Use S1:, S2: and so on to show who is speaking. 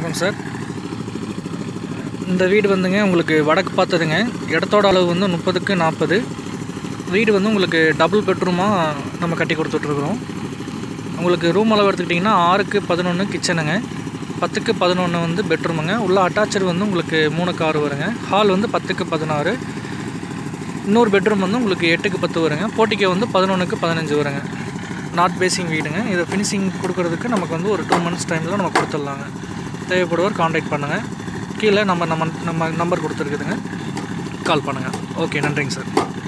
S1: வணக்கம் சார் இந்த வீடு வந்துங்க உங்களுக்கு வடக்கு பார்த்ததுங்க இடத்தோட அளவு வந்து முப்பதுக்கு நாற்பது வீடு வந்து உங்களுக்கு டபுள் பெட்ரூமாக நம்ம கட்டி கொடுத்துட்ருக்குறோம் உங்களுக்கு ரூம் அளவு எடுத்துக்கிட்டிங்கன்னா ஆறுக்கு பதினொன்று கிச்சனுங்க பத்துக்கு பதினொன்று வந்து பெட்ரூமுங்க உள்ள அட்டாச்சர் வந்து உங்களுக்கு மூணுக்கு ஆறு வருங்க ஹால் வந்து பத்துக்கு பதினாறு இன்னொரு பெட்ரூம் வந்து உங்களுக்கு எட்டுக்கு பத்து வருங்க போட்டிக்கோ வந்து பதினொன்றுக்கு பதினஞ்சு வருங்க நாட் பேசிங் வீடுங்க இதை ஃபினிஷிங் கொடுக்கறதுக்கு நமக்கு வந்து ஒரு டூ மந்த்ஸ் டைமில் நம்ம கொடுத்துடலாங்க தேவைப்படுவர் காண்டாக்ட் பண்ணுங்கள் கீழே நம்ம நம்ம நம்ம நம்பர் கொடுத்துருக்குதுங்க கால் பண்ணுங்கள் ஓகே நன்றிங்க சார்